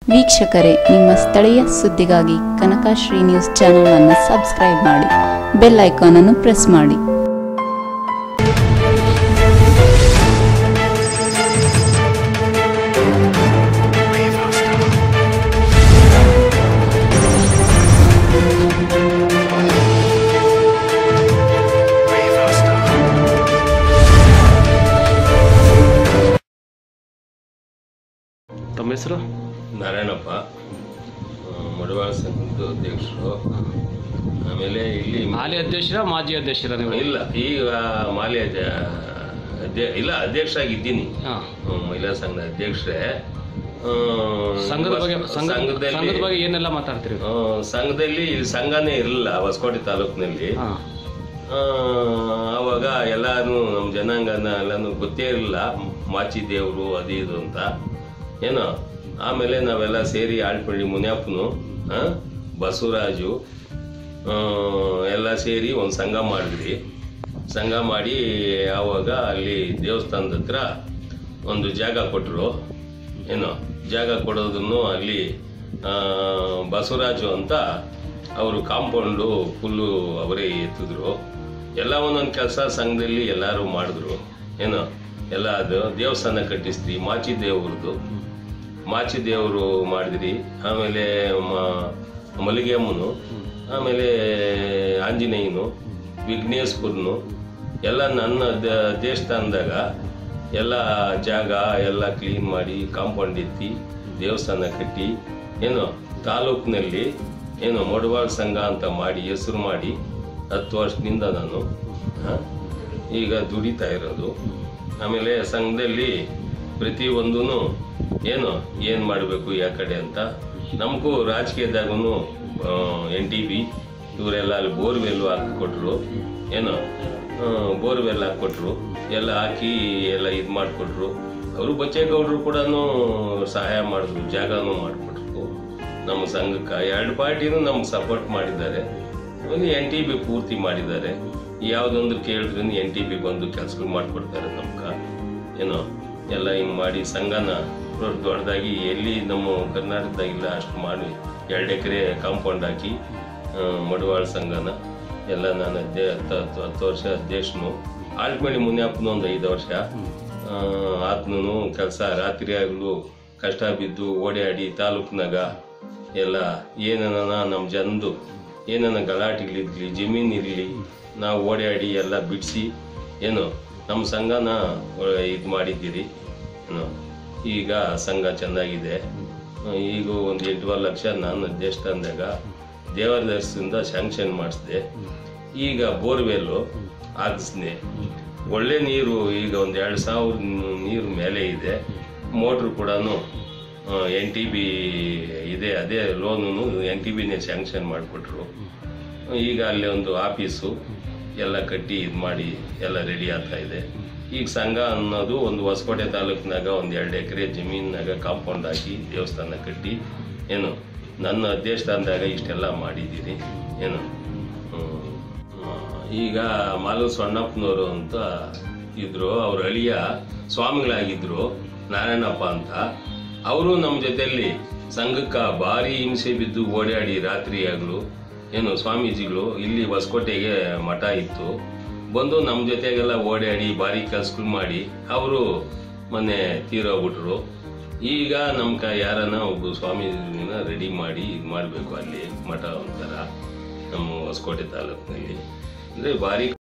ವೀಕ್ಷಕರೇ ನಿಮ್ಮ ಸ್ಥಳೀಯ ಸುದ್ದಿಗಾಗಿ ಕನಕಶ್ರೀ ನ್ಯೂಸ್ ಚಾನೆಲ್ ಅನ್ನು ಸಬ್ಸ್ಕ್ರೈಬ್ ಮಾಡಿ ಬೆಲ್ ಐಕಾನ್ ಅನ್ನು ಪ್ರೆಸ್ ಮಾಡಿ ತಮ್ಮ ಹೆಸರು ನಾರಾಯಣಪ್ಪ ಆ, ಮಡಿವಾಳ ಸಂಘದ ಅಧ್ಯಕ್ಷರು ಆಮೇಲೆ ಇಲ್ಲಿ ಹಾಲಿ ಅಧ್ಯಕ್ಷರ ಮಾಜಿ ಅಧ್ಯಕ್ಷರ ನೀವು ಇಲ್ಲ ಈಗ ಮಾಲೆ ಅಧ್ಯ- ಅಧ್ಯ- ಇಲ್ಲ ಅಧ್ಯಕ್ಷ ಆಗಿದ್ದೀನಿ ಹಾಂ ಹ್ಮ್, ಮಹಿಳಾ ಸಂಘದ ಅಧ್ಯಕ್ಷರೇ ಆ, ಸಂಘದ ಬಗ್ಗೆ ಸಂಘ ಸಂಘದಲ್ಲಿ ಸಂಘದ ಬಗ್ಗೆ ಏನೆಲ್ಲ ಮಾತಾಡ್ತೀರಿ ಆ, ಸಂಘದಲ್ಲಿ ಇಲ್ಲಿ ಸಂಘನೇ ಇರಲಿಲ್ಲ ಹೊಸಕೋಟೆ ತಾಲೂಕಿನಲ್ಲಿ ಹಾಂ ಆ, ಅವಾಗ ಎಲ್ಲಾನು ನಮ್ಮ ಜನಾಂಗನ ಎಲ್ಲಾನು ಗೊತ್ತೇ ಇರಲಿಲ್ಲ ಮಾಚಿ ದೇವರು ಅದು ಇದು ಅಂತ ಏನೋ ಆಮೇಲೆ ನಾವೆಲ್ಲ ಸೇರಿ ಆಳ್ಪಳ್ಳಿ ಮುನಿಯಪ್ಪನು ಆ, ಬಸವರಾಜು ಆ, ಎಲ್ಲ ಸೇರಿ ಒಂದು ಸಂಘ ಮಾಡಿದ್ರಿ ಸಂಘ ಮಾಡಿ ಆವಾಗ ಅಲ್ಲಿ ದೇವಸ್ಥಾನದ ಹತ್ರ ಒಂದು ಜಾಗ ಕೊಟ್ಟರು ಏನು ಜಾಗ ಕೊಡೋದನ್ನು ಅಲ್ಲಿ ಆ, ಬಸವರಾಜು ಅಂತ ಅವರು ಕಾಂಪೌಂಡು ಫುಲ್ಲು ಅವರೇ ಎತ್ತಿದ್ರು ಎಲ್ಲ ಒಂದೊಂದು ಕೆಲಸ ಸಂಘದಲ್ಲಿ ಎಲ್ಲರೂ ಮಾಡಿದ್ರು ಏನು ಎಲ್ಲ ಅದು ದೇವಸ್ಥಾನ ಕಟ್ಟಿಸ್ರಿ ಮಾಚಿ ದೇವ್ರದ್ದು ಮಾಚಿ ದೇವರು ಮಾಡಿದ್ರಿ ಆಮೇಲೆ ಮ- ಮಲ್ಲಿಗೆಮ್ಮನು ಆಮೇಲೆ ಆಂಜನೇಯನು ವಿಘ್ನೇಶ್ವರನು ಎಲ್ಲ ನನ್ನ ದ- ದೇವಸ್ಥಾನದಾಗ ಎಲ್ಲ ಜಾಗ ಎಲ್ಲ ಕ್ಲೀನ್ ಮಾಡಿ ಕಾಂಪೌಂಡ್ ಎತ್ತಿ ದೇವಸ್ಥಾನ ಕಟ್ಟಿ ಏನು ತಾಲೂಕಿನಲ್ಲಿ ಏನು ಮೊಡವಾಳ ಸಂಘ ಅಂತ ಮಾಡಿ ಹೆಸರು ಮಾಡಿ ಹತ್ತು ವರ್ಷದಿಂದ ನಾನು ಆ, ಈಗ ದುಡಿತಾ ಇರೋದು ಆಮೇಲೆ ಸಂಘದಲ್ಲಿ ಪ್ರತಿಯೊಂದೂ ಏನು ಏನು ಮಾಡಬೇಕು ಯಾ ಕಡೆ ಅಂತ ನಮಗೂ ರಾಜಕೀಯದಾಗೂ ಎನ್ ಟಿ ಬಿ ಇವರೆಲ್ಲ ಅಲ್ಲಿ ಬೋರ್ವೆಲ್ ಹಾಕಿಕೊಟ್ರು ಏನು ಬೋರ್ವೆಲ್ ಹಾಕ್ಕೊಟ್ರು ಎಲ್ಲ ಹಾಕಿ ಎಲ್ಲ ಇದು ಮಾಡಿಕೊಟ್ರು ಅವರು ಬಚ್ಚೇಗೌಡರು ಕೂಡ ಸಹಾಯ ಮಾಡಿದ್ರು ಜಾಗನೂ ಮಾಡಿಕೊಟ್ರು ನಮ್ಮ ಸಂಘಕ್ಕೆ ಎರಡು ಪಾರ್ಟಿನೂ ನಮ್ಗೆ ಸಪೋರ್ಟ್ ಮಾಡಿದ್ದಾರೆ ಒಂದು ಎನ್ ಟಿ ಬಿ ಪೂರ್ತಿ ಮಾಡಿದ್ದಾರೆ ಯಾವುದೊಂದು ಕೇಳಿದ್ರು ಎನ್ ಟಿ ಬಿ ಬಂದು ಕೆಲಸಗಳು ಮಾಡಿಕೊಡ್ತಾರೆ ನಮ್ಗೆ ಏನೋ ಎಲ್ಲ ಹಿಂಗೆ ಮಾಡಿ ಸಂಘನ ದೊಡ್ಡ ದೊಡ್ಡದಾಗಿ ಎಲ್ಲಿ ನಮ್ಮ ಕರ್ನಾಟಕದಾಗಿಲ್ಲ ಅಷ್ಟು ಮಾಡಿ ಎರಡು ಎಕರೆ ಕಾಂಪೌಂಡ್ ಹಾಕಿ ಆ, ಮಡಿವಾಳ ಸಂಘನ ಎಲ್ಲ ನಾನು ಅಧ್ಯ ಹತ್ತು ಹತ್ತು ಹತ್ತು ವರ್ಷ ಅಧ್ಯಕ್ಷನು ಆಳ್ಮಳಿ ಮುನ್ಯಪ್ಪನು ಒಂದು ಐದು ವರ್ಷ ಆತನು ಕೆಲಸ ರಾತ್ರಿ ಆಗಲು ಕಷ್ಟ ಬಿದ್ದು ಓಡಾಡಿ ತಾಲೂಕ್ನಾಗ ಎಲ್ಲ ಏನನ ನಮ್ಮ ಜನದು ಏನನ ಗಲಾಟೆಗಳಿರ್ಲಿ ಜಮೀನು ಇರಲಿ ನಾವು ಓಡಾಡಿ ಎಲ್ಲ ಬಿಡಿಸಿ ಏನು ನಮ್ಮ ಸಂಘನ ಇದು ಮಾಡಿದ್ದೀರಿ ಏನು ಈಗ ಸಂಘ ಚೆನ್ನಾಗಿದೆ ಆ, ಈಗ ಒಂದು ಎಂಟುವರೆ ಲಕ್ಷ ನಾನು ದೇವಸ್ಥಾನದಾಗ ದೇವರ ದರ್ಶನದಿಂದ ಸ್ಯಾಂಕ್ಷನ್ ಮಾಡಿಸಿದೆ ಈಗ ಬೋರ್ವೆಲ್ಲು ಹಾಕಿಸ್ದೆ ಒಳ್ಳೆ ನೀರು ಈಗ ಒಂದು ಎರಡು ಸಾವಿರ ನೀರು ಮೇಲೆ ಇದೆ ಮೋಟ್ರು ಕೂಡ ಎನ್ ಟಿ ಬಿ ಇದೆ ಅದೇ ಲೋನು ಎನ್ ಟಿ ಬಿನೇ ಸ್ಯಾಂಕ್ಷನ್ ಮಾಡಿಕೊಟ್ರು ಈಗ ಅಲ್ಲಿ ಒಂದು ಆಫೀಸು ಎಲ್ಲ ಕಟ್ಟಿ ಇದು ಮಾಡಿ ಎಲ್ಲ ರೆಡಿ ಆಗ್ತಾ ಇದೆ ಈಗ ಸಂಘ ಅನ್ನೋದು ಒಂದು ಹೊಸಕೋಟೆ ತಾಲೂಕಿನಾಗ ಒಂದು ಎರಡು ಎಕರೆ ಜಮೀನಾಗ ಕಾಂಪೌಂಡ್ ಹಾಕಿ ದೇವಸ್ಥಾನ ಕಟ್ಟಿ ಏನು ನನ್ನ ದೇವಸ್ಥಾನದಾಗ ಇಷ್ಟೆಲ್ಲ ಮಾಡಿದ್ದೀರಿ ಏನು ಹ್ಮ್. ಆ, ಈಗ ಮಾಲು ಸಣ್ಣಪ್ಪನವರು ಅಂತ ಇದ್ರು ಅವ್ರ ಅಳಿಯ ಸ್ವಾಮಿಗಳಾಗಿದ್ರು ನಾರಾಯಣಪ್ಪ ಅಂತ ಅವರು ನಮ್ಮ ಜೊತೆಯಲ್ಲಿ ಸಂಘಕ್ಕೆ ಭಾರಿ ಹಿಂಸೆ ಬಿದ್ದು ಓಡಾಡಿ ರಾತ್ರಿ ಆಗಲು ಏನು ಸ್ವಾಮೀಜಿಗಳು ಇಲ್ಲಿ ಹೊಸಕೋಟೆಗೆ ಮಠ ಇತ್ತು ಬಂದು ನಮ್ಮ ಜೊತೆಗೆಲ್ಲ ಓಡಾಡಿ ಭಾರಿ ಕೆಲಸಗಳು ಮಾಡಿ ಅವರು ಮೊನ್ನೆ ತೀರೋಗ್ಬಿಟ್ರು ಈಗ ನಮ್ಮ ಕ ಯಾರನ್ನ ಒಬ್ಬ ಸ್ವಾಮೀಜಿನ ರೆಡಿ ಮಾಡಿ ಇದು ಮಾಡಬೇಕು ಅಲ್ಲಿ ಮಠ ಒಂಥರ ನಮ್ಮ ಹೊಸಕೋಟೆ ತಾಲೂಕಿನಲ್ಲಿ ಅಂದರೆ ಭಾರಿ